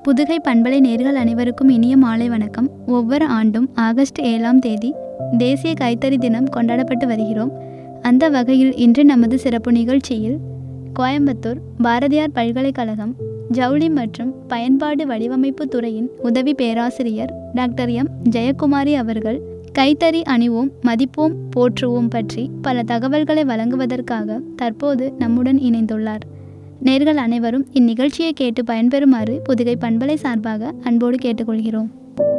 புதுகை பண்பலை நேர்கள் அனைவருக்கும் இனிய மாலை வணக்கம் ஒவ்வொரு ஆண்டும் ஆகஸ்ட் ஏழாம் தேதி தேசிய கைத்தறி தினம் கொண்டாடப்பட்டு வருகிறோம் அந்த வகையில் இன்று நமது சிறப்பு நிகழ்ச்சியில் கோயம்புத்தூர் பாரதியார் பல்கலைக்கழகம் ஜவுளி மற்றும் பயன்பாடு வடிவமைப்பு துறையின் உதவி பேராசிரியர் டாக்டர் எம் ஜெயக்குமாரி அவர்கள் கைத்தறி அணிவோம் மதிப்போம் போற்றுவோம் பற்றி பல தகவல்களை வழங்குவதற்காக தற்போது நம்முடன் இணைந்துள்ளார் நேர்கள் அனைவரும் இந்நிகழ்ச்சியை கேட்டு பயன்பெறுமாறு புதுகை பண்பலை சார்பாக அன்போடு கேட்டுக்கொள்கிறோம்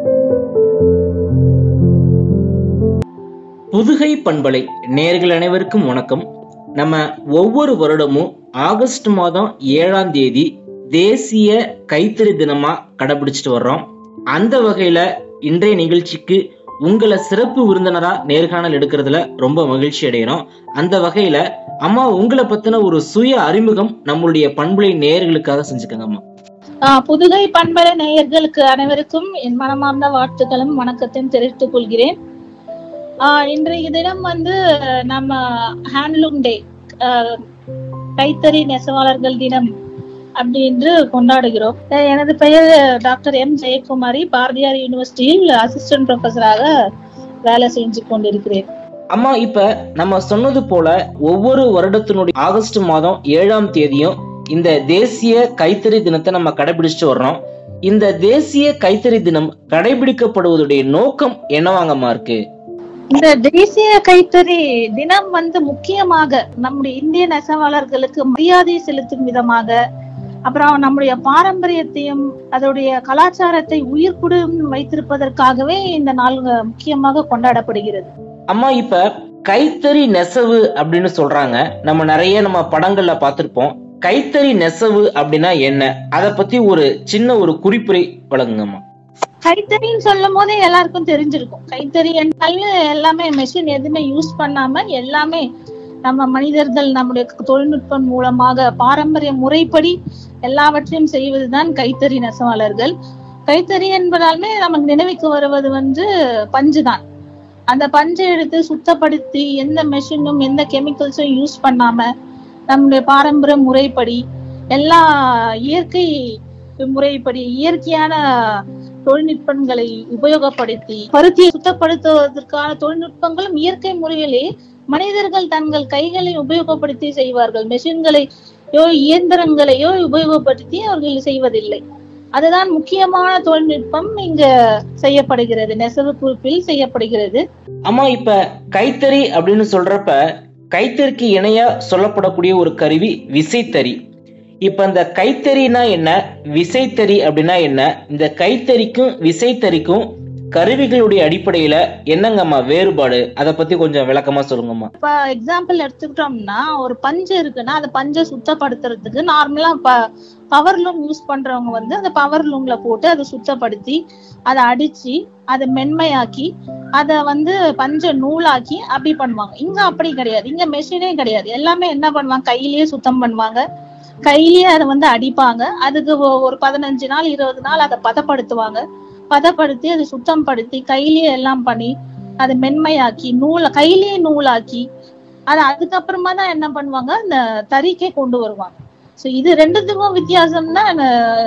புதுகை பண்பலை நேர்கள் அனைவருக்கும் வணக்கம் நம்ம ஒவ்வொரு வருடமும் ஆகஸ்ட் மாதம் ஏழாம் தேதி தேசிய கைத்தறி தினமா கடைபிடிச்சிட்டு வர்றோம் அந்த வகையில இன்றைய நிகழ்ச்சிக்கு உங்களை சிறப்பு விருந்தினரா நேர்காணல் எடுக்கிறதுல ரொம்ப மகிழ்ச்சி அடைகிறோம் அந்த வகையில அம்மா உங்களை பத்தின ஒரு சுய அறிமுகம் நம்மளுடைய பண்புலை நேயர்களுக்காக செஞ்சுக்கோங்க அம்மா ஆஹ் புதுகை பண்பலை நேயர்களுக்கு அனைவருக்கும் என் மனமார்ந்த வாழ்த்துக்களும் வணக்கத்தையும் தெரிவித்துக் கொள்கிறேன் ஆஹ் இன்றைய தினம் வந்து நம்ம ஹேண்ட்லூம் டே கைத்தறி நெசவாளர்கள் தினம் அப்படி என்று கொண்டாடுகிறோம் அஹ் எனது பெயர் டாக்டர் எம் ஜெயக்குமாரி பாரதியார் யூனிவர்சிட்டியில் அசிஸ்டன்ட் ப்ரொஃபஸராக வேலை செஞ்சு கொண்டிருக்கிறேன் அம்மா இப்ப நம்ம சொன்னது போல ஒவ்வொரு வருடத்தினுடைய ஆகஸ்ட் மாதம் ஏழாம் தேதியும் இந்த தேசிய கைத்தறி தினத்தை நம்ம கடைபிடிச்சிட்டு வர்றோம் இந்த தேசிய கைத்தறி தினம் கடைபிடிக்கப்படுவதுடைய நோக்கம் என்னவாங்கம்மா இருக்கு இந்த தேசிய கைத்தறி தினம் வந்து முக்கியமாக நம்முடைய இந்திய நெசவாளர்களுக்கு மரியாதை செலுத்தும் விதமாக அப்புறம் நம்முடைய பாரம்பரியத்தையும் அதோடைய கலாச்சாரத்தை உயிர்ப்புடன் வைத்திருப்பதற்காகவே இந்த நாள் முக்கியமாக கொண்டாடப்படுகிறது அம்மா இப்ப கைத்தறி நெசவு அப்படின்னு சொல்றாங்க நம்ம நிறைய நம்ம படங்கள்ல பார்த்திருப்போம் கைத்தறி நெசவு அப்படின்னா என்ன அத பத்தி ஒரு சின்ன ஒரு குறிப்புரை வழங்குங்கம்மா கைத்தறின்னு சொல்லும் போதே எல்லாருக்கும் தெரிஞ்சிருக்கும் கைத்தறி என்றாலே எல்லாமே மெஷின் எதுவுமே யூஸ் பண்ணாம எல்லாமே நம்ம மனிதர்கள் நம்முடைய தொழில்நுட்பம் மூலமாக பாரம்பரிய முறைப்படி எல்லாவற்றையும் செய்வதுதான் கைத்தறி நெசவாளர்கள் கைத்தறி என்பதாலுமே நமக்கு நினைவுக்கு வருவது வந்து பஞ்சு தான் அந்த பஞ்சை எடுத்து சுத்தப்படுத்தி எந்த மெஷினும் எந்த கெமிக்கல்ஸும் யூஸ் பண்ணாம நம்முடைய பாரம்பரிய முறைப்படி எல்லா இயற்கை முறைப்படி இயற்கையான தொழில்நுட்பங்களை உபயோகப்படுத்தி பருத்தியை சுத்தப்படுத்துவதற்கான தொழில்நுட்பங்களும் இயற்கை முறையிலே மனிதர்கள் தங்கள் கைகளை உபயோகப்படுத்தி செய்வார்கள் மெஷின்களையோ இயந்திரங்களையோ உபயோகப்படுத்தி அவர்கள் செய்வதில்லை அதுதான் முக்கியமான தொழில்நுட்பம் இங்க செய்யப்படுகிறது நெசவு குறிப்பில் செய்யப்படுகிறது அம்மா இப்ப கைத்தறி அப்படின்னு சொல்றப்ப கைத்தறிக்கு இணையா சொல்லப்படக்கூடிய ஒரு கருவி விசைத்தறி இப்ப இந்த கைத்தறினா என்ன விசைத்தறி அப்படின்னா என்ன இந்த கைத்தறிக்கும் விசைத்தறிக்கும் கருவிகளுடைய அடிப்படையில என்னங்கம்மா வேறுபாடு அத பத்தி கொஞ்சம் விளக்கமா சொல்லுங்கம்மா இப்ப எக்ஸாம்பிள் எடுத்துக்கிட்டோம்னா ஒரு பஞ்சு இருக்குன்னா அந்த பஞ்சை சுத்தப்படுத்துறதுக்கு நார்மலா ப பவர் லூம் யூஸ் பண்றவங்க வந்து அந்த பவர் லூம்ல போட்டு அதை சுத்தப்படுத்தி அதை அடிச்சு அதை மென்மையாக்கி அதை வந்து பஞ்ச நூலாக்கி அப்படி பண்ணுவாங்க இங்க அப்படி கிடையாது இங்க மெஷினே கிடையாது எல்லாமே என்ன பண்ணுவாங்க கையிலேயே சுத்தம் பண்ணுவாங்க கையிலேயே அதை வந்து அடிப்பாங்க அதுக்கு ஒ- ஒரு பதினஞ்சு நாள் இருபது நாள் அதை பதப்படுத்துவாங்க பதப்படுத்தி அதை சுத்தம் படுத்தி கையிலேயே எல்லாம் பண்ணி அதை மென்மையாக்கி நூலை கையிலேயே நூலாக்கி அது அதுக்கப்புறமா தான் என்ன பண்ணுவாங்க அந்த தறிக்கே கொண்டு வருவாங்க சோ இது ரெண்டுத்துக்கும் வித்தியாசம் தான்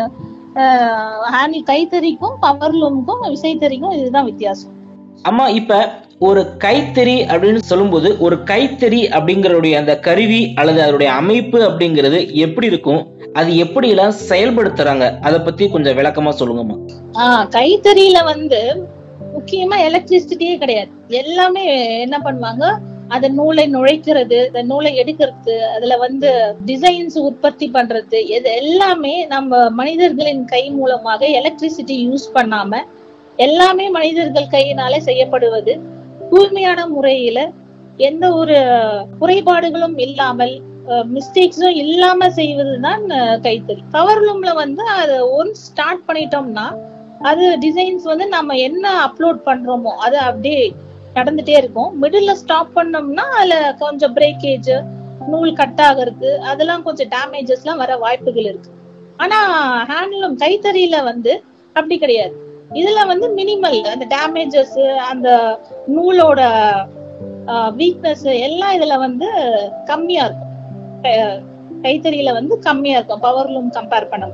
ஹேண்டில் கைத்தறிக்கும் பவர் லூமுக்கும் விசைத்தறிக்கும் இதுதான் வித்தியாசம் அம்மா இப்ப ஒரு கைத்தறி அப்படின்னு சொல்லும்போது ஒரு கைத்தறி அப்படிங்கறதுடைய அந்த கருவி அல்லது அதனுடைய அமைப்பு அப்படிங்கிறது எப்படி இருக்கும் அது எப்படி எல்லாம் செயல்படுத்துறாங்க அத பத்தி கொஞ்சம் விளக்கமா சொல்லுங்கம்மா ஆஹ் கைத்தறியில வந்து முக்கியமா எலக்ட்ரிசிட்டியே கிடையாது எல்லாமே என்ன பண்ணுவாங்க அந்த நூலை நுழைக்கிறது அந்த நூலை எடுக்கிறது அதுல வந்து டிசைன்ஸ் உற்பத்தி பண்றது இது எல்லாமே நம்ம மனிதர்களின் கை மூலமாக எலக்ட்ரிசிட்டி யூஸ் பண்ணாம எல்லாமே மனிதர்கள் கையினாலே செய்யப்படுவது தூய்மையான முறையில எந்த ஒரு குறைபாடுகளும் இல்லாமல் மிஸ்டேக்ஸும் இல்லாம செய்வதுதான் அஹ், கைத்தறி பவர் லூம்ல வந்து அதை ஒன்ஸ் ஸ்டார்ட் பண்ணிட்டோம்னா அது டிசைன்ஸ் வந்து நம்ம என்ன அப்லோட் பண்றோமோ அது அப்படியே நடந்துட்டே இருக்கும் மிடில்ல ஸ்டாப் பண்ணோம்னா அதுல கொஞ்சம் பிரேக்கேஜ் நூல் கட் ஆகுறது அதெல்லாம் கொஞ்சம் டேமேஜஸ் எல்லாம் வர வாய்ப்புகள் இருக்கு ஆனா ஹேண்ட்லூம் கைத்தறியில வந்து அப்படி கிடையாது இதுல வந்து மினிமல் அந்த டேமேஜஸ் அந்த நூலோட வீக்னஸ் எல்லாம் இதுல வந்து கம்மியா இருக்கும் கை- கைத்தறியில வந்து கம்மியா இருக்கும் பவர் லூம் கம்பேர் பண்ணும்போது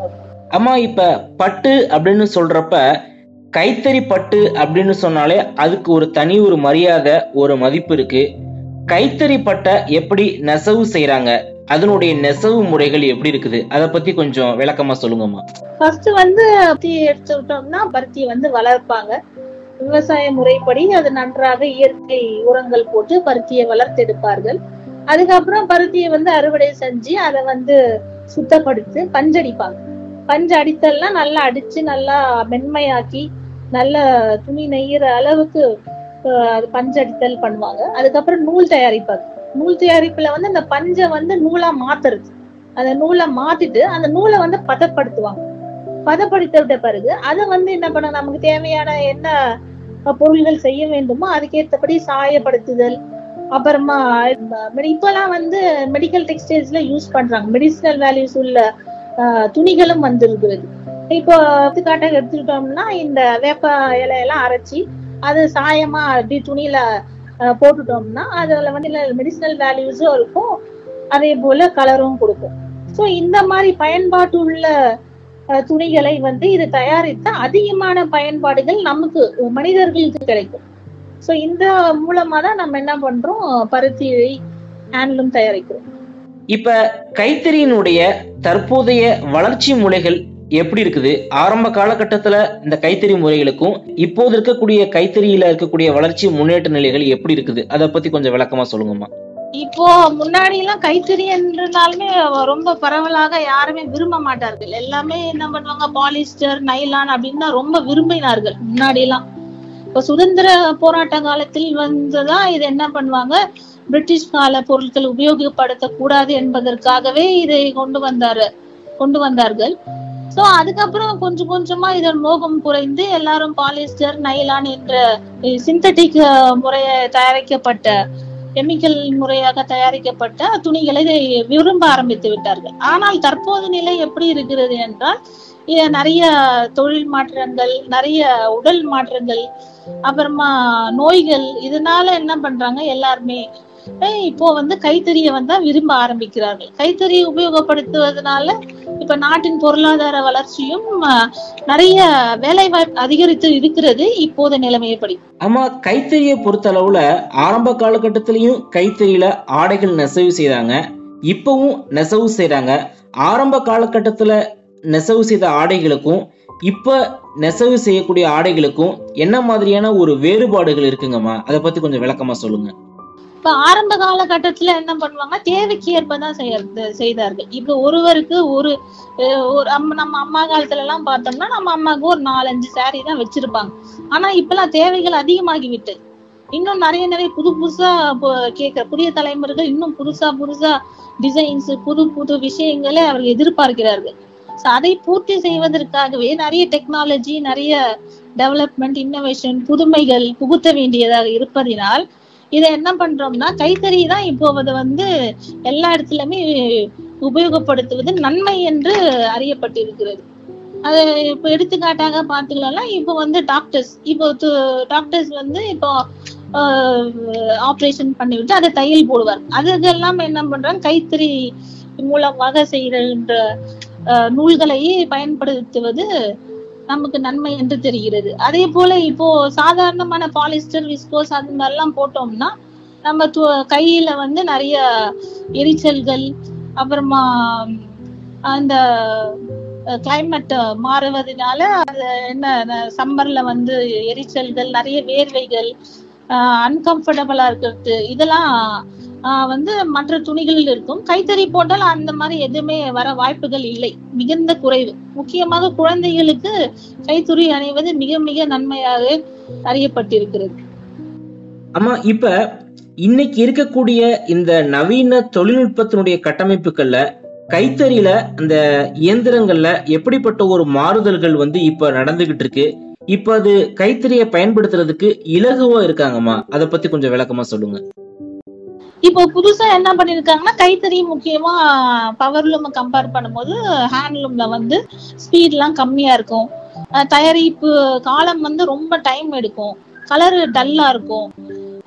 அம்மா இப்ப பட்டு அப்படின்னு சொல்றப்ப கைத்தறி பட்டு அப்படின்னு சொன்னாலே அதுக்கு ஒரு தனி ஒரு மரியாதை ஒரு மதிப்பு இருக்கு கைத்தறி பட்டை எப்படி நெசவு செய்றாங்க அதனுடைய நெசவு முறைகள் எப்படி இருக்குது அதை பத்தி கொஞ்சம் விளக்கமா சொல்லுங்கம்மா ஃபர்ஸ்ட் வந்து பருத்தி எடுத்துக்கிட்டோம்னா பருத்தியை வந்து வளர்ப்பாங்க விவசாய முறைப்படி அது நன்றாக இயற்கை உரங்கள் போட்டு பருத்தியை வளர்த்தெடுப்பார்கள் அதுக்கப்புறம் பருத்தியை வந்து அறுவடை செஞ்சு அதை வந்து சுத்தப்படுத்தி பஞ்சடிப்பாங்க பஞ்சு அடித்தல்னா நல்லா அடிச்சு நல்லா மென்மையாக்கி நல்ல துணி நெய்யற அளவுக்கு அஹ், அது பஞ்சடித்தல் பண்ணுவாங்க அதுக்கப்புறம் நூல் தயாரிப்பாங்க நூல் தயாரிப்புல வந்து அந்த பஞ்சை வந்து நூலா மாத்துறது அந்த நூலை மாத்திட்டு அந்த நூலை வந்து பதப்படுத்துவாங்க பதப்படுத்த விட்ட பிறகு அதை வந்து என்ன பண்ண நமக்கு தேவையான என்ன அஹ், பொருள்கள் செய்ய வேண்டுமோ அதுக்கேற்றபடி சாயப்படுத்துதல் அப்புறமா அஹ், இப்பெல்லாம் வந்து மெடிக்கல் டெக்ஸ்டைல்ஸ்ல யூஸ் பண்றாங்க மெடிசினல் வேல்யூஸ் உள்ள அஹ், துணிகளும் வந்திருக்கிறது இப்போ எடுத்துக்காட்டாக எடுத்துக்கிட்டோம்னா இந்த வேப்ப இலையெல்லாம் அரைச்சி அது சாயமா அப்படி துணியில அஹ், போட்டுட்டோம்னா அதுல வந்து மெடிசினல் வேல்யூஸும் இருக்கும் அதே போல கலரும் கொடுக்கும் சோ இந்த மாதிரி பயன்பாட்டு உள்ள அஹ், துணிகளை வந்து இது தயாரித்தா அதிகமான பயன்பாடுகள் நமக்கு மனிதர்களுக்கு கிடைக்கும் சோ இந்த மூலமா தான் நம்ம என்ன பண்றோம் பருத்தி ஹேண்ட்லூம் தயாரிக்கிறோம் இப்ப கைத்தறியினுடைய தற்போதைய வளர்ச்சி முறைகள் எப்படி இருக்குது ஆரம்ப காலகட்டத்துல இந்த கைத்தறி முறைகளுக்கும் இப்போது இருக்கக்கூடிய கைத்தறியில இருக்கக்கூடிய வளர்ச்சி முன்னேற்ற நிலைகள் எப்படி இருக்குது அதை பத்தி கொஞ்சம் விளக்கமா சொல்லுங்கம்மா இப்போ முன்னாடி எல்லாம் கைத்தறி என்றாலுமே ரொம்ப பரவலாக யாருமே விரும்ப மாட்டார்கள் எல்லாமே என்ன பண்ணுவாங்க பாலிஸ்டர் நைலான் அப்படின்னு தான் ரொம்ப விரும்பினார்கள் முன்னாடி எல்லாம் இப்போ சுதந்திர போராட்ட காலத்தில் வந்துதான் இது என்ன பண்ணுவாங்க பிரிட்டிஷ் கால பொருட்கள் உபயோகப்படுத்த கூடாது என்பதற்காகவே இதை கொண்டு வந்தாரு கொண்டு வந்தார்கள் சோ அதுக்கப்புறம் கொஞ்சம் கொஞ்சமா இதன் மோகம் குறைந்து எல்லாரும் பாலிஸ்டர் நைலான் என்ற சிந்தட்டிக் முறைய தயாரிக்கப்பட்ட கெமிக்கல் முறையாக தயாரிக்கப்பட்ட துணிகளை விரும்ப ஆரம்பித்து விட்டார்கள் ஆனால் தற்போது நிலை எப்படி இருக்கிறது என்றால் இது நிறைய தொழில் மாற்றங்கள் நிறைய உடல் மாற்றங்கள் அப்புறமா நோய்கள் இதனால என்ன பண்றாங்க எல்லாருமே அஹ் இப்போ வந்து கைத்தறியை வந்து விரும்ப ஆரம்பிக்கிறார்கள் கைத்தறி உபயோகப்படுத்துவதனால இப்ப நாட்டின் பொருளாதார வளர்ச்சியும் அஹ், நிறைய வேலை வாய்ப்பு அதிகரித்து இருக்கிறது இப்போது நிலைமையப்படி ஆமா கைத்தறியை பொறுத்த அளவுல ஆரம்ப காலகட்டத்திலயும் கைத்தறியில ஆடைகள் நெசவு செய்தாங்க இப்பவும் நெசவு செய்றாங்க ஆரம்ப காலகட்டத்துல நெசவு செய்த ஆடைகளுக்கும் இப்ப நெசவு செய்யக்கூடிய ஆடைகளுக்கும் என்ன மாதிரியான ஒரு வேறுபாடுகள் இருக்குங்கம்மா அதை பத்தி கொஞ்சம் விளக்கமா சொல்லுங்க இப்ப ஆரம்ப காலகட்டத்துல என்ன பண்ணுவாங்க தேவைக்கு ஏற்பதான் செய்யறது செய்தார்கள் இப்ப ஒருவருக்கு ஒரு அஹ், ஒரு அம்மா நம்ம அம்மா காலத்துல எல்லாம் பார்த்தோம்னா நம்ம அம்மாவுக்கு ஒரு நாலஞ்சு saree தான் வச்சிருப்பாங்க ஆனா இப்பெல்லாம் தேவைகள் அதிகமாகி விட்டது இன்னும் நிறைய நிறைய புது புதுசா இப்போ கேட்கிற புதிய தலைமுறைகள் இன்னும் புதுசா புதுசா டிசைன்ஸ் புது புது விஷயங்களை அவர்கள் எதிர்பார்க்கிறார்கள் So அதை பூர்த்தி செய்வதற்காகவே நிறைய டெக்னாலஜி நிறைய டெவலப்மெண்ட் இன்னோவேஷன் புதுமைகள் புகுத்த வேண்டியதாக இருப்பதினால் இதை என்ன பண்றோம்னா கைத்தறி தான் இப்போ அது வந்து எல்லா இடத்துலயுமே உபயோகப்படுத்துவது நன்மை என்று அறியப்பட்டிருக்கிறது அது இப்போ எடுத்துக்காட்டாக பார்த்துக்கலாம் இப்போ வந்து டாக்டர்ஸ் இப்போ டாக்டர்ஸ் வந்து இப்போ ஆப்ரேஷன் பண்ணிவிட்டு அதை தையல் போடுவார் அதுக்கெல்லாம் என்ன பண்றாங்க கைத்தறி மூலமாக செய்கின்ற அஹ், நூல்களை பயன்படுத்துவது நமக்கு நன்மை என்று தெரிகிறது அதே போல இப்போ சாதாரணமான பாலிஸ்டர் விஸ்கோஸ் அந்த மாதிரிலாம் போட்டோம்னா நம்ம து- கையில வந்து நிறைய எரிச்சல்கள் அப்புறமா அந்த கிளைமேட் மாறுவதனால அது என்ன சம்மர்ல வந்து எரிச்சல்கள் நிறைய வேர்வைகள் அன்கம்ஃபர்டபுளா இருக்கிறது இதெல்லாம் ஆஹ் வந்து மற்ற துணிகளில் இருக்கும் கைத்தறி போட்டால் அந்த மாதிரி எதுவுமே வர வாய்ப்புகள் இல்லை மிகுந்த குறைவு முக்கியமாக குழந்தைகளுக்கு கைத்துணி அணிவது மிக மிக நன்மையாக அறியப்பட்டிருக்கிறது ஆமா இப்ப இன்னைக்கு இருக்கக்கூடிய இந்த நவீன தொழில்நுட்பத்தினுடைய கட்டமைப்புகள்ல கைத்தறியில அந்த இயந்திரங்கள்ல எப்படிப்பட்ட ஒரு மாறுதல்கள் வந்து இப்ப நடந்துகிட்டு இருக்கு இப்ப அது கைத்தறியை பயன்படுத்துறதுக்கு இலகுவா இருக்காங்கம்மா அதை பத்தி கொஞ்சம் விளக்கமா சொல்லுங்க இப்போ புதுசா என்ன பண்ணிருக்காங்கன்னா கைத்தறி முக்கியமா பவர்லூம் கம்பேர் பண்ணும்போது ஹேண்ட்லூம்ல வந்து ஸ்பீட் எல்லாம் கம்மியா இருக்கும் அஹ் தயாரிப்பு காலம் வந்து ரொம்ப டைம் எடுக்கும் கலர் டல்லா இருக்கும்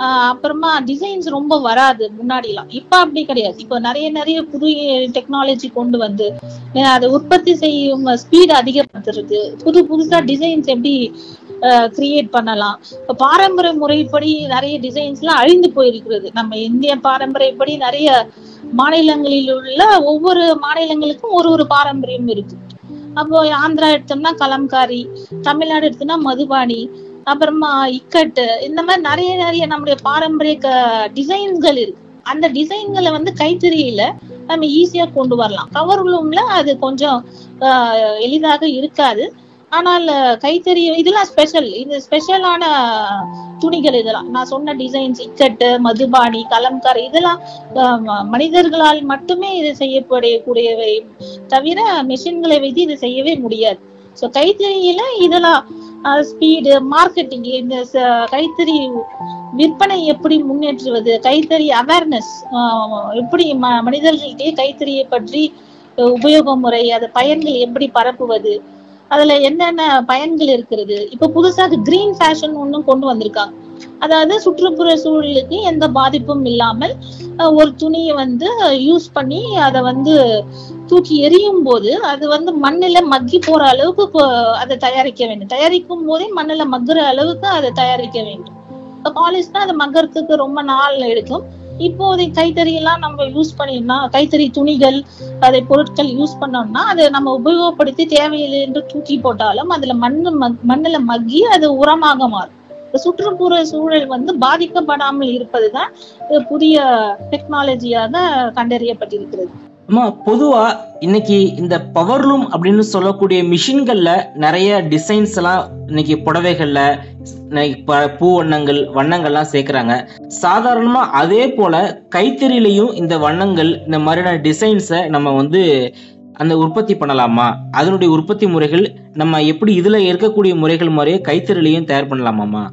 ஆஹ் அப்புறமா டிசைன்ஸ் ரொம்ப வராது முன்னாடிலாம் இப்ப அப்படி கிடையாது இப்ப நிறைய நிறைய புதிய டெக்னாலஜி கொண்டு வந்து அஹ் அதை உற்பத்தி செய்யும் ஸ்பீட் அதிகப்படுத்துறது புது புதுசா டிசைன்ஸ் எப்படி கிரியேட் பண்ணலாம் இப்ப பாரம்பரிய முறைப்படி நிறைய டிசைன்ஸ் எல்லாம் அழிந்து போயிருக்கிறது நம்ம இந்திய பாரம்பரியப்படி நிறைய மாநிலங்களில் உள்ள ஒவ்வொரு மாநிலங்களுக்கும் ஒரு ஒரு பாரம்பரியம் இருக்கு அப்போ ஆந்திரா எடுத்தோம்னா கலம்காரி தமிழ்நாடு எடுத்தோம்னா மதுபானி அப்புறமா இக்கட்டு இந்த மாதிரி நிறைய நிறைய நம்முடைய பாரம்பரிய டிசைன்கள் இருக்கு அந்த டிசைன்களை வந்து கைத்தறியில நம்ம ஈஸியா கொண்டு வரலாம் கவர் லூம்ல அது கொஞ்சம் ஆஹ், எளிதாக இருக்காது ஆனால் கைத்தறி இதெல்லாம் ஸ்பெஷல் இது ஸ்பெஷலான துணிகள் இதெல்லாம் நான் சொன்ன டிசைன்ஸ் இக்கட்டு மதுபானி கலம்காரி இதெல்லாம் ஆஹ், ம- மனிதர்களால் மட்டுமே இது செய்யப்படக்கூடியவை தவிர மிஷின்களை வைத்து இது செய்யவே முடியாது ஸோ கைத்தறியில இதெல்லாம் ஸ்பீடு மார்க்கெட்டிங் இந்த ச- கைத்தறி விற்பனை எப்படி முன்னேற்றுவது கைத்தறி அவேர்னஸ் எப்படி ம- மனிதர்களிடையே கைத்தறியை பற்றி அஹ், உபயோக முறை அது பயன்கள் எப்படி பரப்புவது அதுல என்னென்ன பயன்கள் இருக்கிறது இப்ப புதுசாக கிரீன் ஃபேஷன் ஒன்னும் கொண்டு வந்திருக்காங்க அதாவது சுற்றுப்புற சூழலுக்கு எந்த பாதிப்பும் இல்லாமல் அஹ், ஒரு துணியை வந்து யூஸ் பண்ணி அதை வந்து தூக்கி எரியும் போது அது வந்து மண்ணுல மக்கி போற அளவுக்கு இப்போ அதை தயாரிக்க வேண்டும் தயாரிக்கும் போதே மண்ணுல மக்குற அளவுக்கு அதை தயாரிக்க வேண்டும் பாலிஷ்னா அது மக்கறதுக்கு ரொம்ப நாள் எடுக்கும் இப்போதை கைத்தறி எல்லாம் நம்ம யூஸ் பண்ணினா கைத்தறி துணிகள் அதை பொருட்கள் யூஸ் பண்ணோம்னா அதை நம்ம உபயோகப்படுத்தி தேவையில்லை என்று தூக்கி போட்டாலும் அதுல மண்ணு மக்- மண்ணுல மக்கி அது உரமாக மாறும் இந்த சுற்றுப்புற சூழல் வந்து பாதிக்கப்படாமல் இருப்பதுதான் இது புதிய டெக்னாலஜியாக கண்டறியப்பட்டிருக்கிறது அம்மா பொதுவா இன்னைக்கு இந்த பவர்லூம் அப்படின்னு சொல்லக்கூடிய மிஷின்கள்ல நிறைய டிசைன்ஸ் எல்லாம் இன்னைக்கு புடவைகள்ல இன்னைக்கு ப- பூ வண்ணங்கள் வண்ணங்கள்லாம் சேர்க்கறாங்க சாதாரணமா அதே போல கைத்தறியிலையும் இந்த வண்ணங்கள் இந்த மாதிரியான டிசைன்ஸை நம்ம வந்து அந்த உற்பத்தி பண்ணலாமா அதனுடைய உற்பத்தி முறைகள் நம்ம எப்படி இதுல இருக்கக்கூடிய முறைகள் மாதிரியே கைத்தறிலையும் தயார் பண்ணலாமாமா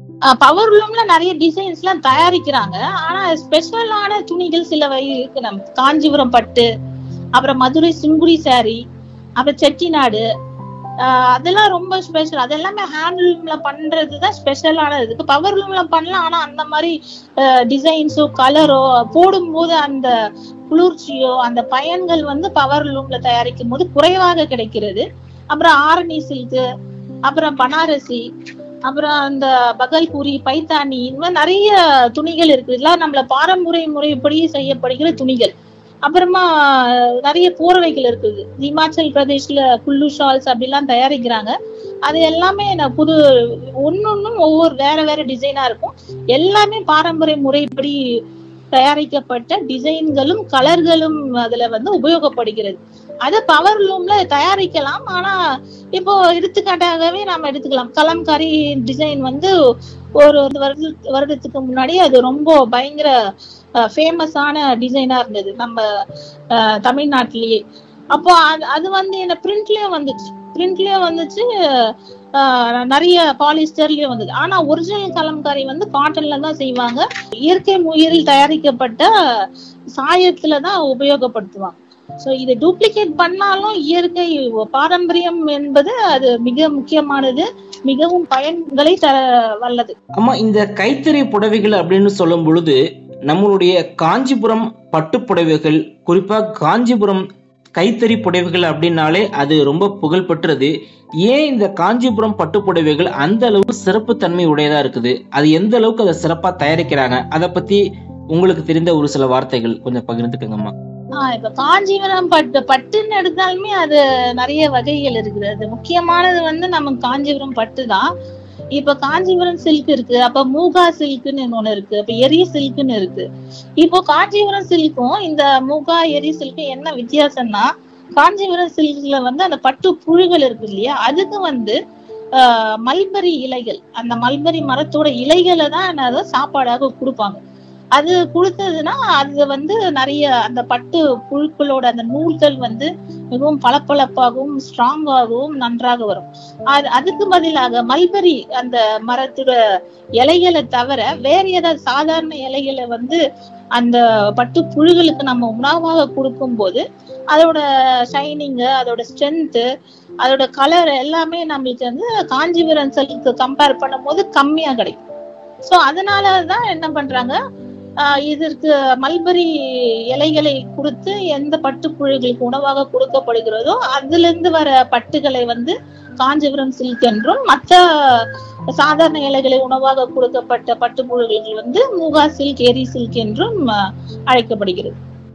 பவர் லூம்ல நிறைய டிசைன்ஸ் எல்லாம் தயாரிக்கிறாங்க ஆனா ஸ்பெஷலான துணிகள் சில வை இருக்கு நம்ம காஞ்சிபுரம் பட்டு அப்புறம் மதுரை சிங்குடி saree அப்புறம் செட்டிநாடு ஆஹ் அதெல்லாம் ரொம்ப ஸ்பெஷல் அது எல்லாமே ஹேண்ட்லூம்ல பண்றதுதான் ஸ்பெஷலானது இதுக்கு பவர் லூம்ல பண்ணலாம் ஆனா அந்த மாதிரி டிசைன்ஸோ கலரோ போடும்போது அந்த குளிர்ச்சியோ அந்த பயன்கள் வந்து பவர் லூம்ல தயாரிக்கும் போது குறைவாக கிடைக்கிறது அப்புறம் ஆரணி சில்க் அப்புறம் பனாரசி அப்புறம் அந்த பகல்பூரி பைத்தானி இந்த மாதிரி நிறைய துணிகள் இருக்கு இதெல்லாம் நம்மள பாரம்பரிய முறைப்படி செய்யப்படுகிற துணிகள் அப்புறமா நிறைய போர்வைகள் இருக்குது இமாச்சல் பிரதேஷ்ல குல்லு ஷால்ஸ் அப்படிலாம் தயாரிக்கிறாங்க அது எல்லாமே நான் புது ஒன்னொன்னும் ஒவ்வொரு வேற வேற டிசைனா இருக்கும் எல்லாமே பாரம்பரிய முறைப்படி தயாரிக்கப்பட்ட டிசைன்களும் கலர்களும் அதுல வந்து உபயோகப்படுகிறது அது பவர் லூம்ல தயாரிக்கலாம் ஆனா இப்போ எடுத்துக்காட்டாகவே நாம எடுத்துக்கலாம் கலம்காரி டிசைன் வந்து ஒரு ஒரு வருட வருடத்துக்கு முன்னாடி அது ரொம்ப பயங்கர ஃபேமஸான டிசைனா இருந்தது நம்ம அஹ், தமிழ்நாட்டிலேயே அப்போ அது அது வந்து என்ன பிரிண்ட்லயும் வந்துச்சு பிரிண்ட்லயும் வந்துச்சு அஹ், நிறைய பாலிஸ்டர்லயும் வந்தது ஆனா ஒரிஜினல் கலம்காரி வந்து காட்டன்ல தான் செய்வாங்க இயற்கை முயலில் தயாரிக்கப்பட்ட சாயத்துல தான் உபயோகப்படுத்துவாங்க சோ இதை டூப்ளிகேட் பண்ணாலும் இயற்கை பாரம்பரியம் என்பது அது மிக முக்கியமானது மிகவும் பயன்களை தர வல்லது அம்மா இந்த கைத்தறி புடவைகள் அப்படின்னு சொல்லும் பொழுது நம்மளுடைய காஞ்சிபுரம் பட்டு புடவைகள் குறிப்பா காஞ்சிபுரம் கைத்தறி புடவைகள் அப்படின்னாலே அது ரொம்ப புகழ்பெற்றது ஏன் இந்த காஞ்சிபுரம் பட்டு புடவைகள் அந்த அளவு சிறப்பு தன்மை உடையதா இருக்குது அது எந்த அளவுக்கு அதை சிறப்பா தயாரிக்கிறாங்க அதை பத்தி உங்களுக்கு தெரிந்த ஒரு சில வார்த்தைகள் கொஞ்சம் பகிர்ந்துக்கங்கம்மா ஆஹ் இப்ப காஞ்சிபுரம் பட்டு பட்டுன்னு எடுத்தாலுமே அது நிறைய வகைகள் இருக்குது அது முக்கியமானது வந்து நமக்கு காஞ்சிபுரம் பட்டு தான் இப்ப காஞ்சிபுரம் சில்க் இருக்கு அப்ப மூகா சில்க்னு ஒண்ணு இருக்கு அப்ப எரி சில்க்னு இருக்கு இப்போ காஞ்சிபுரம் சில்க்கும் இந்த மூகா எரி சில்க்கும் என்ன வித்தியாசம்னா காஞ்சிபுரம் சில்க்ல வந்து அந்த பட்டு புழுகள் இருக்கு இல்லையா அதுக்கு வந்து ஆஹ் மல்பரி இலைகள் அந்த மல்பரி மரத்தோட இலைகளை தான் அதை சாப்பாடாக கொடுப்பாங்க அது கொடுத்ததுன்னா அது வந்து நிறைய அந்த பட்டு புழுக்களோட அந்த நூல்கள் வந்து மிகவும் பளபளப்பாகவும் ஸ்ட்ராங்காகவும் நன்றாக வரும் அது அதுக்கு பதிலாக மல்பரி அந்த மரத்தோட இலைகளை தவிர வேற ஏதாவது சாதாரண இலைகளை வந்து அந்த பட்டு புழுகளுக்கு நம்ம உணவாக கொடுக்கும்போது அதோட ஷைனிங்கு அதோட ஸ்ட்ரென்த்து அதோட கலர் எல்லாமே நம்மளுக்கு வந்து காஞ்சிபுரம் சில்க்கு கம்பேர் பண்ணும்போது கம்மியா கிடைக்கும் சோ அதனாலதான் என்ன பண்றாங்க ஆஹ் இதற்கு மல்பரி இலைகளை கொடுத்து எந்த பட்டுப்புழுகளுக்கு உணவாக கொடுக்கப்படுகிறதோ அதுல இருந்து வர பட்டுகளை வந்து காஞ்சிபுரம் சில்க் என்றும் மற்ற சாதாரண இலைகளை உணவாக கொடுக்கப்பட்ட பட்டுப்புழுகள் வந்து மூகா சில்க் எரி சில்க் என்றும் ஆஹ் அழைக்கப்படுகிறது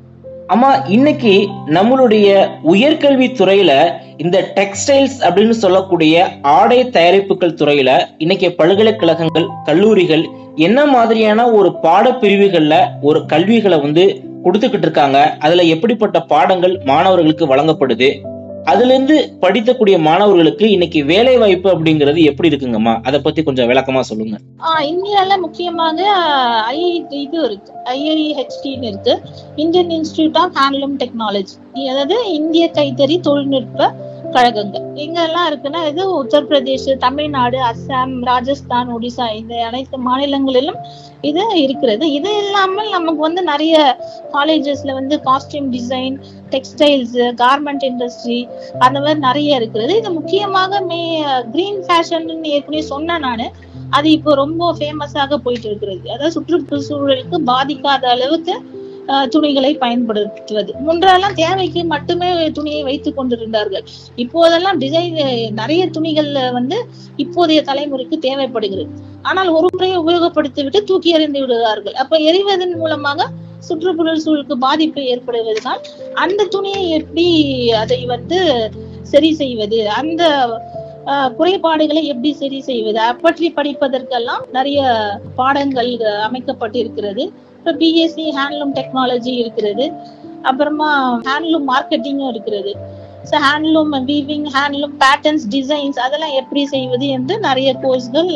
ஆமா இன்னைக்கு நம்மளுடைய உயர்கல்வி துறையில இந்த டெக்ஸ்டைல்ஸ் அப்படின்னு சொல்லக்கூடிய ஆடை தயாரிப்புகள் துறையில இன்னைக்கு பல்கலைக்கழகங்கள் கல்லூரிகள் என்ன மாதிரியான ஒரு பாடப்பிரிவுகள்ல ஒரு கல்விகளை வந்து கொடுத்துக்கிட்டு இருக்காங்க அதுல எப்படிப்பட்ட பாடங்கள் மாணவர்களுக்கு வழங்கப்படுது அதுல இருந்து படிக்கக்கூடிய மாணவர்களுக்கு இன்னைக்கு வேலை வாய்ப்பு அப்படிங்கிறது எப்படி இருக்குங்கம்மா அதை பத்தி கொஞ்சம் விளக்கமா சொல்லுங்க ஆஹ் இந்தியால முக்கியமாக ஐஐ இது இருக்கு ஐஐஹெச்டின்னு இருக்கு Indian institute of handloom technology அதாவது இந்திய கைத்தறி தொழில்நுட்ப கழகங்கள் எங்க எல்லாம் இருக்குன்னா இது உத்தரப்பிரதேஷ் தமிழ்நாடு அஸ்ஸாம் ராஜஸ்தான் ஒடிசா இந்த அனைத்து மாநிலங்களிலும் இது இருக்கிறது இது இல்லாமல் நமக்கு வந்து நிறைய காலேஜஸ்ல வந்து costume design textiles garment industry அந்த மாதிரி நிறைய இருக்கிறது இது முக்கியமாக மே கிரீன் ஃபேஷன் ஏற்கனவே சொன்னேன் நானு அது இப்போ ரொம்ப ஃபேமஸாக போயிட்டு இருக்கிறது அதாவது சுற்றுச்சூழலுக்கு பாதிக்காத அளவுக்கு அஹ், துணிகளை பயன்படுத்துவது முன்றெல்லாம் தேவைக்கு மட்டுமே துணியை வைத்துக் கொண்டிருந்தார்கள் இப்போதெல்லாம் டிசைன் நிறைய துணிகள்ல வந்து இப்போதைய தலைமுறைக்கு தேவைப்படுகிறது ஆனால் ஒரு முறையை உபயோகப்படுத்தி விட்டு தூக்கி எறிந்து விடுவார்கள் அப்ப எறிவதன் மூலமாக சுற்றுப்புற சூழலுக்கு பாதிப்பு ஏற்படுவதனால் அந்த துணியை எப்படி அதை வந்து சரி செய்வது அந்த ஆஹ், குறைபாடுகளை எப்படி சரி செய்வது அப்பற்றி படிப்பதற்கெல்லாம் நிறைய பாடங்கள் அஹ், அமைக்கப்பட்டிருக்கிறது இப்போ பிஎஸ்சி ஹேண்ட்லூம் டெக்னாலஜி இருக்கிறது அப்புறமா ஹேண்ட்லூம் மார்க்கெட்டிங்கும் இருக்கிறது so handloom weaving handloom patterns designs அதெல்லாம் எப்படி செய்வது என்று நிறைய கோர்ஸ்கள்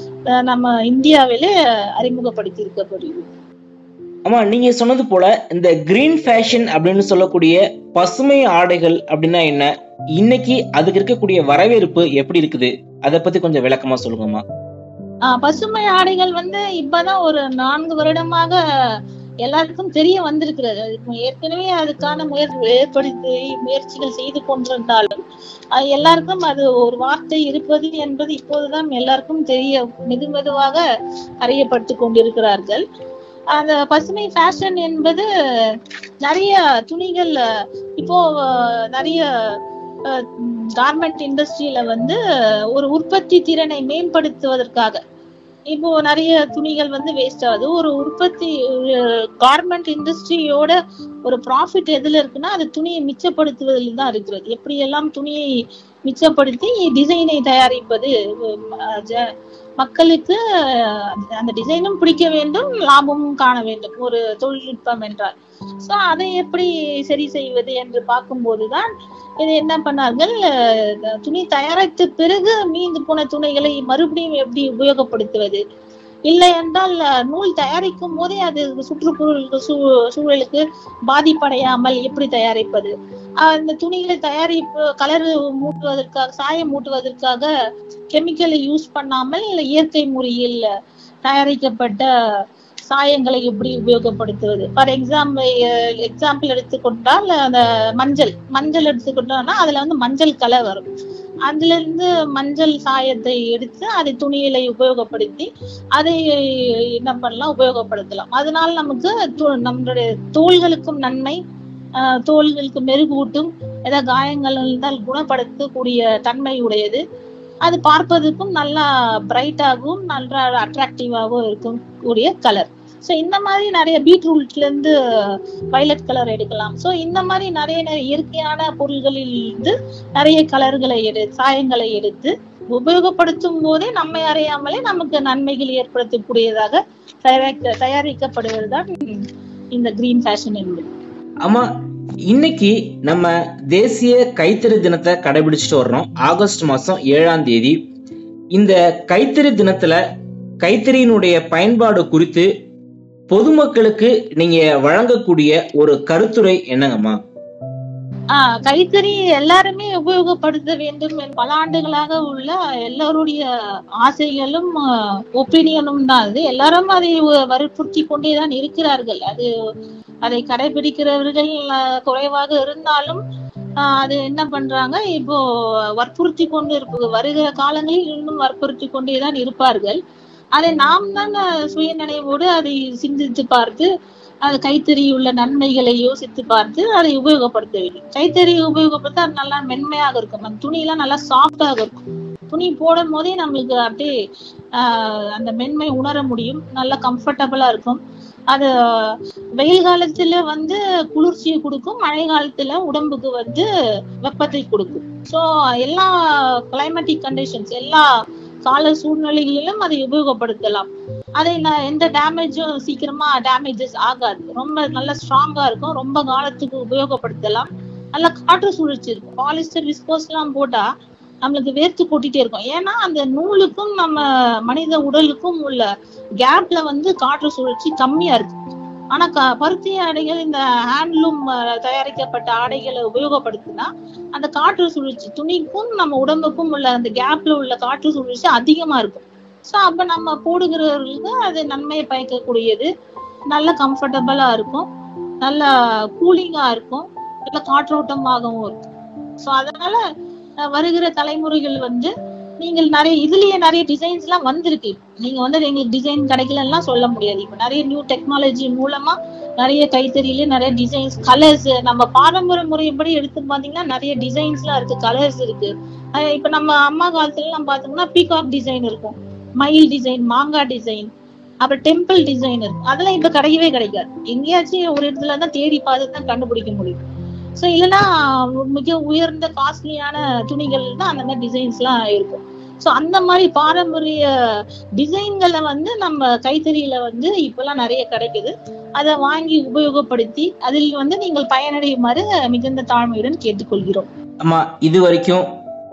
நம்ம இந்தியாவிலே அறிமுகப்படுத்தி இருக்கப்படுகிறது ஆமா நீங்க சொன்னது போல இந்த கிரீன் ஃபேஷன் அப்படின்னு சொல்லக்கூடிய பசுமை ஆடைகள் அப்படின்னா என்ன இன்னைக்கு அதுக்கு இருக்கக்கூடிய வரவேற்பு எப்படி இருக்குது அதை பத்தி கொஞ்சம் விளக்கமா சொல்லுங்கம்மா ஆஹ் பசுமை ஆடைகள் வந்து இப்பதான் ஒரு நான்கு வருடமாக எல்லாருக்கும் தெரிய வந்திருக்கிறது இப்போ ஏற்கனவே அதுக்கான முயற்சி ஏற்படுத்தி முயற்சிகள் செய்து கொண்டிருந்தாலும் அது எல்லாருக்கும் அது ஒரு வார்த்தை இருப்பது என்பது இப்போதுதான் எல்லாருக்கும் தெரிய மெது மெதுவாக அறியப்பட்டு கொண்டிருக்கிறார்கள் அந்த பசுமை ஃபேஷன் என்பது நிறைய துணிகள் இப்போ அஹ், நிறைய கார்மெண்ட் இண்டஸ்ட்ரியில வந்து ஒரு உற்பத்தி திறனை மேம்படுத்துவதற்காக இப்போ நிறைய துணிகள் வந்து வேஸ்ட் ஆகுது ஒரு உற்பத்தி கார்மெண்ட் இண்டஸ்ட்ரியோட ஒரு ப்ராஃபிட் எதுல இருக்குன்னா அது துணியை மிச்சப்படுத்துவதில் தான் இருக்கிறது எப்படி எல்லாம் துணியை மிச்சப்படுத்தி டிசைனை தயாரிப்பது உம், அஹ், ஜ- மக்களுக்கு அஹ், அந்த டிசைனும் பிடிக்க வேண்டும் லாபமும் காண வேண்டும் ஒரு தொழில்நுட்பம் என்றால் சோ அதை எப்படி சரி செய்வது என்று பார்க்கும்போதுதான் இது என்ன பண்ணார்கள் அஹ், துணி தயாரித்த பிறகு மீந்து போன துணிகளை மறுபடியும் எப்படி உபயோகப்படுத்துவது இல்லை என்றால் அஹ், நூல் தயாரிக்கும் போதே அது சுற்றுச்சூழலுக்கு சூ- சூழலுக்கு பாதிப்படையாமல் எப்படி தயாரிப்பது அஹ், இந்த துணிகளை தயாரிப்பு கலர் மூட்டுவதற்காக சாயம் மூட்டுவதற்காக கெமிக்கலை யூஸ் பண்ணாமல் இயற்கை முறையில் தயாரிக்கப்பட்ட சாயங்களை எப்படி உபயோகப்படுத்துவது ஃபார் எக்ஸாம்பிள் எக்ஸாம்பிள் எடுத்துக்கொண்டால் அந்த மஞ்சள் மஞ்சள் எடுத்துக்கொண்டோம்னா அதுல வந்து மஞ்சள் கலர் வரும் அதுல இருந்து மஞ்சள் சாயத்தை எடுத்து அதை துணியில உபயோகப்படுத்தி அதை என்ன பண்ணலாம் உபயோகப்படுத்தலாம் அதனால நமக்கு து- நம்மளுடைய தோள்களுக்கும் நன்மை ஆஹ் தோள்களுக்கு மெருகூட்டும் ஏதாவது காயங்கள் இருந்தால் குணப்படுத்தக்கூடிய தன்மை உடையது அது பார்ப்பதற்கும் நல்லா பிரைட்டாகவும் நல்லா அட்ராக்டிவாகவும் இருக்கும் கூடிய கலர் ஸோ இந்த மாதிரி நிறைய பீட்ரூட்ல இருந்து வயலட் கலர் எடுக்கலாம் ஸோ இந்த மாதிரி நிறைய நிறைய இயற்கையான பொருள்களில் இருந்து நிறைய கலர்களை எடு சாயங்களை எடுத்து உபயோகப்படுத்தும் போதே நம்மை அறியாமலே நமக்கு நன்மைகள் ஏற்படுத்தக்கூடியதாக தயாரிக்க தயாரிக்கப்படுவதுதான் இந்த கிரீன் ஃபேஷன் என்பது ஆமா இன்னைக்கு நம்ம தேசிய கைத்தறி தினத்தை கடைபிடிச்சிட்டு வர்றோம் ஆகஸ்ட் மாசம் ஏழாம் தேதி இந்த கைத்தறி தினத்துல கைத்தறியினுடைய பயன்பாடு குறித்து பொதுமக்களுக்கு நீங்க வழங்கக்கூடிய ஒரு கருத்துரை என்னங்கம்மா ஆஹ் கைத்தறி எல்லாருமே உபயோகப்படுத்த வேண்டும் என்ற பல ஆண்டுகளாக உள்ள எல்லாருடைய ஆசைகளும் ஒப்பீனியனும் தான் அது எல்லாரும் அதை வ- வற்புறுத்தி கொண்டேதான் இருக்கிறார்கள் அது அதை கடைபிடிக்கிறவர்கள் ஆஹ், குறைவாக இருந்தாலும் ஆஹ், அது என்ன பண்றாங்க இப்போ வற்புறுத்தி கொண்டு இருப்ப வருகிற காலங்களில் இன்னும் வற்புறுத்தி கொண்டேதான் இருப்பார்கள் அதை நாம் தான் சுய நினைவோடு அதை சிந்தித்து பார்த்து அது கைத்தறி உள்ள நன்மைகளை யோசித்து பார்த்து அதை உபயோகப்படுத்த வேண்டும் கைத்தறி உபயோகப்படுத்த அது நல்லா மென்மையாக இருக்கும் அந்த துணி எல்லாம் நல்லா சாஃப்டாக இருக்கும் துணி போடும் போதே நம்மளுக்கு அப்படியே ஆஹ் அந்த மென்மை உணர முடியும் நல்லா கம்ஃபர்டபுளா இருக்கும் அது வெயில் காலத்துல வந்து குளிர்ச்சியை கொடுக்கும் மழை காலத்துல உடம்புக்கு வந்து வெப்பத்தை கொடுக்கும் சோ எல்லா கிளைமேட்டிக் கண்டிஷன்ஸ் எல்லா கால சூழ்நிலைகளிலும் அதை உபயோகப்படுத்தலாம் அதை நான் எந்த டேமேஜும் சீக்கிரமா டேமேஜஸ் ஆகாது ரொம்ப நல்ல ஸ்ட்ராங்கா இருக்கும் ரொம்ப காலத்துக்கு உபயோகப்படுத்தலாம் நல்ல காற்று சுழற்சி இருக்கும் பாலிஸ்டர் விஸ்கோஸ் எல்லாம் போட்டா நம்மளுக்கு வேர்த்து கொட்டிட்டே இருக்கும் ஏன்னா அந்த நூலுக்கும் நம்ம மனித உடலுக்கும் உள்ள கேப்ல வந்து காற்று சுழற்சி கம்மியா இருக்கு ஆனா க- பருத்தி ஆடைகள் இந்த ஹேண்ட்லூம் தயாரிக்கப்பட்ட ஆடைகளை உபயோகப்படுத்தினா அந்த காற்று சுழற்சி துணிக்கும் நம்ம உடம்புக்கும் உள்ள அந்த கேப்ல உள்ள காற்று சுழற்சி அதிகமா இருக்கும் ஸோ அப்ப நம்ம போடுகிறவர்களுக்கு அது நன்மையை பயக்கக்கூடியது நல்ல கம்ஃபர்டபுளா இருக்கும் நல்ல கூலிங்கா இருக்கும் நல்ல காற்றோட்டமாகவும் இருக்கும் ஸோ அதனால அஹ், வருகிற தலைமுறைகள் வந்து நீங்கள் நிறைய இதுலயே நிறைய டிசைன்ஸ் எல்லாம் வந்திருக்கு நீங்க வந்து எங்களுக்கு டிசைன் கிடைக்கலன்னா சொல்ல முடியாது இப்ப நிறைய நியூ டெக்னாலஜி மூலமா நிறைய கைத்தறியில நிறைய டிசைன்ஸ் கலர்ஸ் நம்ம பாரம்பரிய முறைப்படி எடுத்து பாத்தீங்கன்னா நிறைய டிசைன்ஸ் எல்லாம் இருக்கு கலர்ஸ் இருக்கு அஹ் இப்ப நம்ம அம்மா காலத்துல எல்லாம் பாத்தோம்னா பீகாக் டிசைன் இருக்கும் மயில் டிசைன் மாங்காய் டிசைன் அப்புறம் டெம்பிள் டிசைன் இருக்கு அதெல்லாம் இப்ப கிடைக்கவே கிடைக்காது எங்கேயாச்சும் ஒரு இடத்துல தான் தேடி பார்த்து தான் கண்டுபிடிக்க முடியும் சோ இல்லைன்னா மிக உயர்ந்த காஸ்ட்லியான துணிகள் தான் அந்த மாதிரி டிசைன்ஸ் எல்லாம் இருக்கும் சோ அந்த மாதிரி பாரம்பரிய டிசைன்களை வந்து நம்ம கைத்தறியில வந்து இப்பெல்லாம் நிறைய கிடைக்குது அதை வாங்கி உபயோகப்படுத்தி அதில் வந்து நீங்கள் பயனடையுமாறு மிகுந்த தாழ்மையுடன் கேட்டுக்கொள்கிறோம் அம்மா இது வரைக்கும்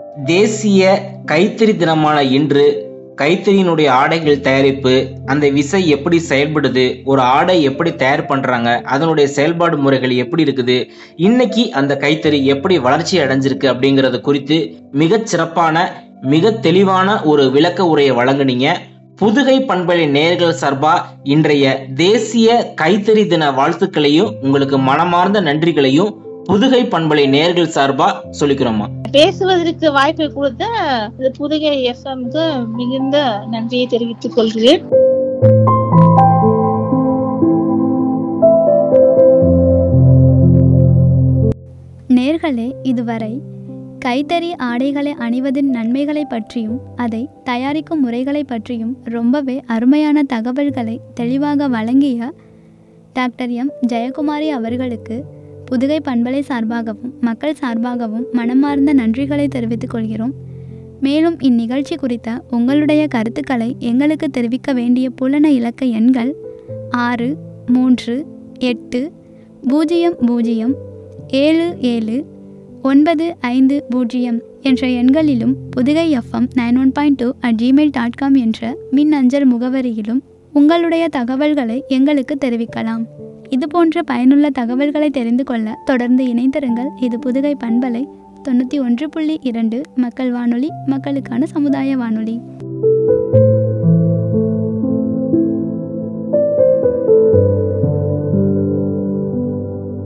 தேசிய கைத்தறி தினமான இன்று கைத்தறியினுடைய ஆடைகள் தயாரிப்பு அந்த விசை எப்படி செயல்படுது ஒரு ஆடை எப்படி தயார் பண்றாங்க அதனுடைய செயல்பாடு முறைகள் எப்படி இருக்குது இன்னைக்கு அந்த கைத்தறி எப்படி வளர்ச்சி அடைஞ்சிருக்கு அப்படிங்கறது குறித்து மிகச் சிறப்பான மிக தெளிவான ஒரு விளக்க உரையை வழங்குனீங்க புதுகை பண்பலை நேர்கள் சார்பா இன்றைய தேசிய கைத்தறி தின வாழ்த்துக்களையும் உங்களுக்கு மனமார்ந்த நன்றிகளையும் புதுகை பண்பலை நேர்கள் சார்பா சொல்லிக்கிறோம்மா பேசுவதற்கு வாய்ப்பை கொடுத்த இந்த புதுகை எஃப்எம்க்கு மிகுந்த நன்றியை தெரிவித்துக் கொள்கிறேன் நேர்களே இதுவரை கைத்தறி ஆடைகளை அணிவதின் நன்மைகளை பற்றியும் அதை தயாரிக்கும் முறைகளை பற்றியும் ரொம்பவே அருமையான தகவல்களை தெளிவாக வழங்கிய டாக்டர் எம் ஜெயக்குமாரி அவர்களுக்கு புதுகை பண்பலை சார்பாகவும் மக்கள் சார்பாகவும் மனமார்ந்த நன்றிகளை தெரிவித்துக் கொள்கிறோம் மேலும் இந்நிகழ்ச்சி குறித்த உங்களுடைய கருத்துக்களை எங்களுக்கு தெரிவிக்க வேண்டிய புலன இலக்க எண்கள் ஆறு மூன்று எட்டு பூஜ்ஜியம் பூஜ்ஜியம் ஏழு ஏழு ஒன்பது ஐந்து பூஜ்ஜியம் என்ற எண்களிலும் Pudugai FM nine one point two at Gmail dot com என்ற மின் அஞ்சல் முகவரியிலும் உங்களுடைய தகவல்களை எங்களுக்கு தெரிவிக்கலாம் இது போன்ற பயனுள்ள தகவல்களை தெரிந்து கொள்ள தொடர்ந்து இணைந்திருங்கள் இது புதுகை பண்பலை தொண்ணூற்றி ஒன்று புள்ளி இரண்டு மக்கள் வானொலி மக்களுக்கான சமுதாய வானொலி